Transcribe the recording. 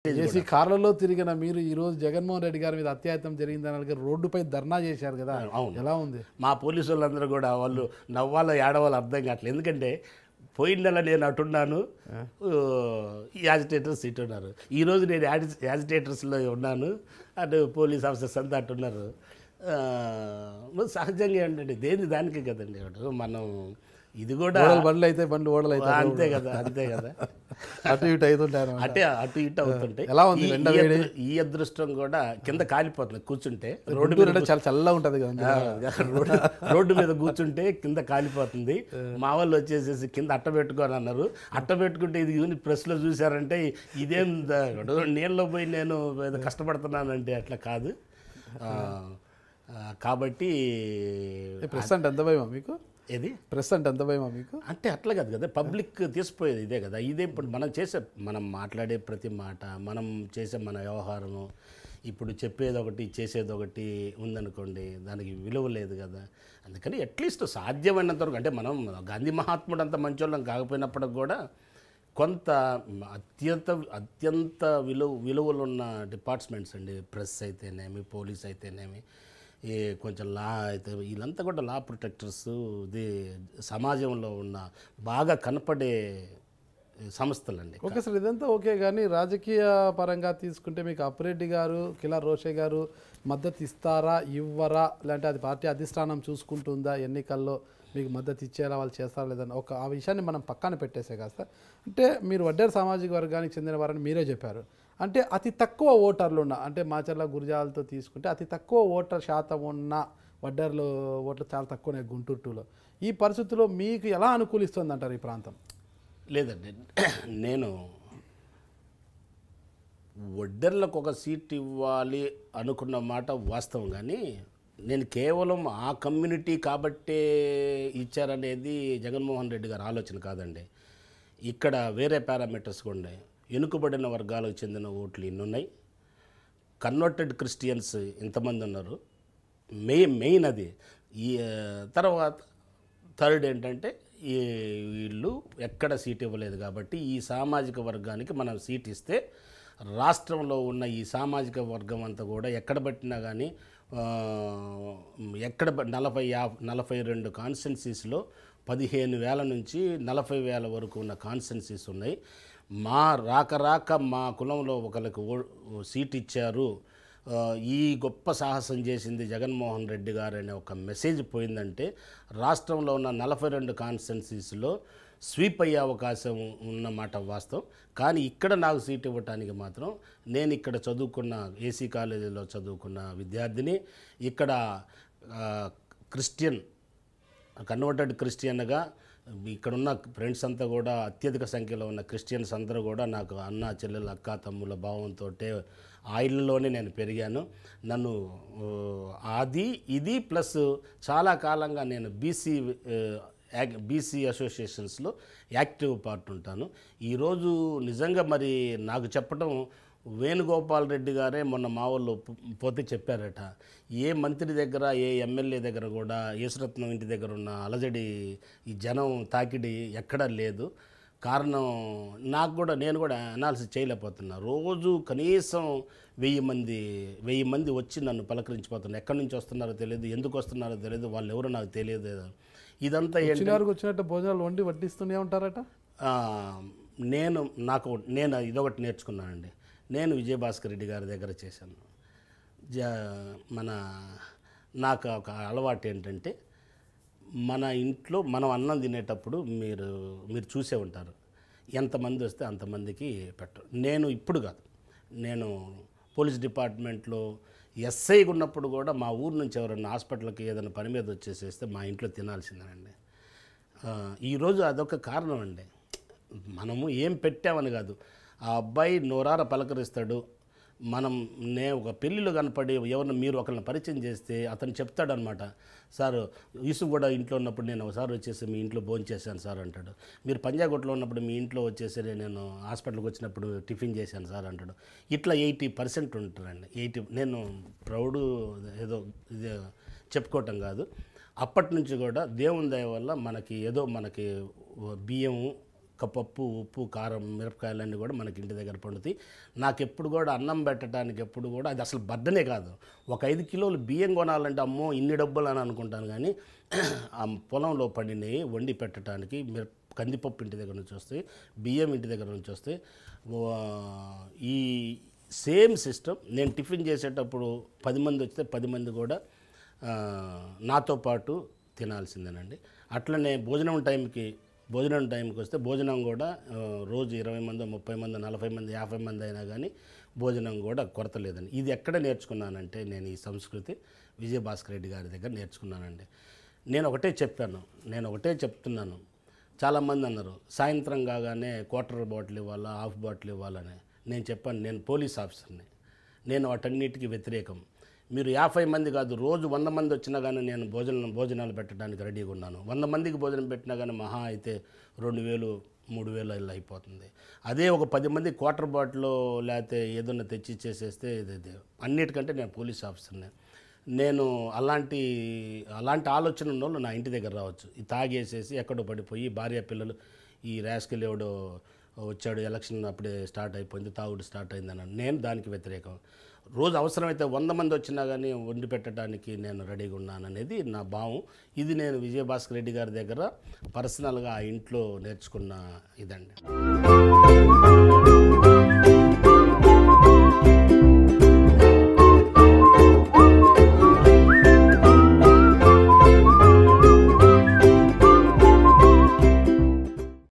AC కార్లలో తిరిగిన మీరు ఈ రోజు జగన్మోహన్ రెడ్డి గారి మీద అత్యాయత్నం జరిగిందని అలాగే రోడ్డుపై ధర్నా చేశారు కదా అవును. ఎలా ఉంది మా పోలీసు వాళ్ళందరూ కూడా వాళ్ళు నవ్వాలో ఏడవాలో అర్థం కావట్లేదు ఎందుకంటే పోయిన నెల నేను అటున్నాను యాజిటేటర్స్ ఇటు ఉన్నారు ఈరోజు నేను యాజి యాజిటేటర్స్లో ఉన్నాను అటు పోలీస్ ఆఫీసర్స్ అంతా అట్టున్నారు ఆ, మరి సహజంగా ఏంటంటే దేని దానికి కదండి ఇప్పుడు మనం ఇది కూడా ఓడలు బండ్లు అయితే బండ్లు ఓడలు అయితే అంతే కదా అంతే కదా అటు ఇటు అవుతుంటారు అటే అటు ఇటు అవుతుంటాయి ఎలా ఉంది ఈ- ఎండ ఈ వేడి? అదృ- ఈ అదృష్టం కూడా కింద కాలిపోతుంది కూర్చుంటే రోడ్డు గుంటూరు అంటే చాలా చల్లగా ఉంటది కదా ఆ, రోడ్డు రోడ్డు మీద కూర్చుంటే కింద కాలిపోతుంది మా వాళ్ళు వచ్చేసేసి కింద అట్ట పెట్టుకొని అన్నారు అట్ట పెట్టుకుంటే ఇది యూని ప్రెస్లో చూసారంటే ఇదేం ద- నీళ్ళలో పోయి నేను ఏదో కష్టపడుతున్నానంటే అట్లా కాదు ఆ, ఆ, కాబట్టి ప్రెస్ అంటే ఎంత భయమా మీకు ఏది ప్రెస్ అంటే ఎంత భయమా మీకు అంటే అట్లా కాదు కదా పబ్లిక్ తీసిపోయేది ఇదే కదా ఇదే ఇప్పుడు మనం చేసే మనం మాట్లాడే ప్రతి మాట మనం చేసే మన వ్యవహారము ఇప్పుడు చెప్పేది ఒకటి చేసేది ఒకటి ఉందనుకోండి దానికి విలువ లేదు కదా అందుకని అట్లీస్ట్ సాధ్యమైనంత వరకు అంటే మనం గాంధీ మహాత్ముడు అంత మంచోళ్ళం కాకపోయినప్పటికి కూడా కొంత అత్యంత అత్యంత విలువ విలువలున్న డిపార్ట్మెంట్స్ అండి ప్రెస్ అయితేనేమి పోలీస్ అయితేనేమి ఈ కొంచెం లా అయితే వీళ్ళంతా కూడా లా ప్రొటెక్టర్స్ ఇది సమాజంలో ఉన్న బాగా కనపడే సంస్థలండి ఓకే సార్ ఇదంతా ఓకే కానీ రాజకీయ పరంగా తీసుకుంటే మీకు అప్పిరెడ్డి గారు కిలా రోషే గారు మద్దతు ఇస్తారా ఇవ్వరా లేదంటే అది పార్టీ అధిష్టానం చూసుకుంటుందా ఎన్నికల్లో మీకు మద్దతు ఇచ్చేలా వాళ్ళు చేస్తారా లేదని ఒక ఆ విషయాన్ని మనం పక్కన పెట్టేసే కాస్త అంటే మీరు వడ్డేరు సామాజిక వర్గానికి చెందిన వారని మీరే చెప్పారు అంటే అతి తక్కువ ఓటర్లు ఉన్న అంటే మాచర్ల గురిజాలతో తీసుకుంటే అతి తక్కువ ఓటర్ శాతం ఉన్న వడ్డేరులో ఓట్లు చాలా తక్కువనే గుంటూరు టూలో ఈ పరిస్థితుల్లో మీకు ఎలా అనుకూలిస్తుంది అంటారు ఈ ప్రాంతం లేదండి నేను ఒడ్డర్లకు ఒక సీట్ ఇవ్వాలి అనుకున్న మాట వాస్తవం కానీ నేను కేవలం ఆ కమ్యూనిటీ కాబట్టే ఇచ్చారనేది జగన్మోహన్ రెడ్డి గారి ఆలోచన కాదండి ఇక్కడ వేరే పారామీటర్స్ కూడా ఉన్నాయి వెనుకబడిన వర్గాలకు చెందిన ఓట్లు ఇన్ని ఉన్నాయి కన్వర్టెడ్ క్రిస్టియన్స్ ఇంతమంది ఉన్నారు మెయిన్ మెయిన్ అది ఈ ఆ, తర్వాత థర్డ్ ఏంటంటే ఈ వీళ్ళు ఎక్కడ సీట్ ఇవ్వలేదు కాబట్టి ఈ సామాజిక వర్గానికి మనం సీట్ ఇస్తే రాష్ట్రంలో ఉన్న ఈ సామాజిక వర్గం అంతా కూడా ఎక్కడ పట్టినా కానీ ఎక్కడ ప- నలభై యా నలభై రెండు కాన్స్టెన్సీస్లో పదిహేను వేల నుంచి నలభై వేల వరకు ఉన్న కాన్స్టెన్సీస్ ఉన్నాయి మా రాక రాక మా కులంలో ఒకరికి ఓ సీట్ ఇచ్చారు ఆ, ఈ గొప్ప సాహసం చేసింది జగన్మోహన్ రెడ్డి గారు అనే ఒక మెసేజ్ పోయిందంటే రాష్ట్రంలో ఉన్న నలభై రెండు కాన్స్టెన్సీస్లో స్వీప్ అయ్యే అవకాశం ఉన్నమాట వాస్తవం కానీ ఇక్కడ నాకు సీట్ ఇవ్వటానికి మాత్రం నేను ఇక్కడ చదువుకున్న ఏసీ కాలేజీలో చదువుకున్న విద్యార్థిని ఇక్కడ ఆ, క్రిస్టియన్ కన్వర్టెడ్ క్రిస్టియన్గా ఇక్కడున్న ఫ్రెండ్స్ అంతా కూడా అత్యధిక సంఖ్యలో ఉన్న క్రిస్టియన్స్ అందరూ కూడా నాకు అన్న చెల్లెలు అక్క తమ్ముల భావంతో ఆ ఇళ్ళలోనే నేను పెరిగాను నన్ను ఆ, అది ఇది ప్లస్ చాలా కాలంగా నేను బీసీ బీసీ అసోసియేషన్స్లో యాక్టివ్ పార్ట్ ఉంటాను ఈరోజు నిజంగా మరి నాకు చెప్పడం వేణుగోపాల్ రెడ్డి గారే మొన్న మా వాళ్ళు పో- పోతే చెప్పారట ఏ మంత్రి దగ్గర ఏ ఎమ్మెల్యే దగ్గర కూడా యేసురత్నం ఇంటి దగ్గర ఉన్న అలజడి ఈ జనం తాకిడి ఎక్కడా లేదు కారణం నాకు కూడా నేను కూడా అనాలిసిస్ చేయలేకపోతున్నా రోజు కనీసం వెయ్యి మంది వెయ్యి మంది వచ్చి నన్ను పలకరించిపోతున్నారు ఎక్కడి నుంచి వస్తున్నారో తెలియదు ఎందుకు వస్తున్నారో తెలియదు వాళ్ళు ఎవరో నాకు తెలియదు ఇదంతా ఏంటి వచ్చినారు వచ్చినట్టు భోజనాలు వండి వడ్డిస్తూనే ఉంటారట ఆ, నేను నాకు నేను ఇదొకటి నేర్చుకున్నానండి నేను విజయభాస్కర్ రెడ్డి గారి దగ్గర చేశాను జ మన నాకు ఒక అలవాటు ఏంటంటే మన ఇంట్లో మనం అన్నం తినేటప్పుడు మీరు మీరు చూసే ఉంటారు ఎంతమంది వస్తే అంతమందికి పెట్టరు నేను ఇప్పుడు కాదు నేను పోలీస్ డిపార్ట్మెంట్లో ఎస్ఐగా ఉన్నప్పుడు కూడా మా ఊరు నుంచి ఎవరైనా హాస్పిటల్కి ఏదైనా పని మీద వచ్చేసేస్తే మా ఇంట్లో తినాల్సిందేనండి ఆ, ఈరోజు అదొక కారణం అండి మనము ఏం పెట్టామని కాదు ఆ అబ్బాయి నోరార పలకరిస్తాడు మనం నే ఒక పెళ్ళిలో కనపడి ఎవరిని మీరు ఒకరిని పరిచయం చేస్తే అతను చెప్తాడనమాట సార్ యూసుఫ్ కూడా ఇంట్లో ఉన్నప్పుడు నేను ఒకసారి వచ్చేసి మీ ఇంట్లో భోజనం చేశాను సార్ అంటాడు మీరు పంజాగుట్లో ఉన్నప్పుడు మీ ఇంట్లో వచ్చేసి నేను హాస్పిటల్కి వచ్చినప్పుడు టిఫిన్ చేశాను సార్ అంటాడు ఇట్లా ఎయిటీ పర్సెంట్ ఉంటారండి ఎయిటీ నేను ప్రౌడ్ ఏదో ఇది చెప్పుకోవటం కాదు అప్పటి నుంచి కూడా దేవుని దయ వల్ల మనకి ఏదో మనకి బియ్యం ఒక్క పప్పు ఉప్పు కారం మిరపకాయలన్నీ కూడా మనకి ఇంటి దగ్గర పండుతాయి నాకు ఎప్పుడు కూడా అన్నం పెట్టడానికి ఎప్పుడు కూడా అది అసలు బద్దనే కాదు ఒక ఐదు కిలోలు బియ్యం కొనాలంటే అమ్మో ఇన్ని డబ్బులు అని అనుకుంటాను కానీ ఆ పొలంలో పండినవి వండి పెట్టడానికి మిరప కందిపప్పు ఇంటి దగ్గర నుంచి వస్తాయి బియ్యం ఇంటి దగ్గర నుంచి వస్తాయి వా- ఈ సేమ్ సిస్టమ్ నేను టిఫిన్ చేసేటప్పుడు పది మంది వస్తే పది మంది కూడా ఆ, నాతో పాటు తినాల్సిందేనండి అట్లనే భోజనం టైంకి భోజనం టైంకి వస్తే భోజనం కూడా ఆ, రోజు ఇరవై మంది ముప్పై మంది నలభై మంది యాభై మంది అయినా కానీ భోజనం కూడా కొరత లేదండి ఇది ఎక్కడ నేర్చుకున్నానంటే నేను ఈ సంస్కృతి విజయభాస్కర్ రెడ్డి గారి దగ్గర నేర్చుకున్నానండి నేను ఒకటే చెప్పాను నేను ఒకటే చెప్తున్నాను చాలామంది అన్నారు సాయంత్రం కాగానే క్వార్టర్ బాటిల్ ఇవ్వాలా హాఫ్ బాటిల్ ఇవ్వాలని నేను చెప్పాను నేను పోలీస్ ఆఫీసర్ని నేను వాటన్నిటికీ వ్యతిరేకం మీరు యాభై మంది కాదు రోజు వంద మంది వచ్చినా కానీ నేను భోజనం భోజనాలు పెట్టడానికి రెడీగా ఉన్నాను వంద మందికి భోజనం పెట్టినా కానీ మహా అయితే రెండు వేలు మూడు వేలు ఇలా అయిపోతుంది అదే ఒక పది మంది క్వార్టర్ బాటిల్ లేకపోతే ఏదన్నా తెచ్చి ఇచ్చేసేస్తే ఇది ఇది. అన్నిటికంటే నేను పోలీస్ ఆఫీసర్ని నేను అలాంటి అలాంటి ఆలోచన ఉన్న వాళ్ళు నా ఇంటి దగ్గర రావచ్చు ఈ తాగేసేసి ఎక్కడో పడిపోయి భార్య పిల్లలు ఈ ర్యాస్కెల్ ఎవడో వచ్చాడు ఎలక్షన్ అప్పుడే స్టార్ట్ అయిపోయింది తాగుడు స్టార్ట్ అయిందని నేను దానికి వ్యతిరేకం రోజు అవసరమైతే వంద మంది వచ్చినా కానీ వండి పెట్టడానికి నేను రెడీగా ఉన్నాను అనేది నా భావం ఇది నేను విజయభాస్కర్ రెడ్డి గారి దగ్గర పర్సనల్గా ఆ ఇంట్లో నేర్చుకున్న ఇదండి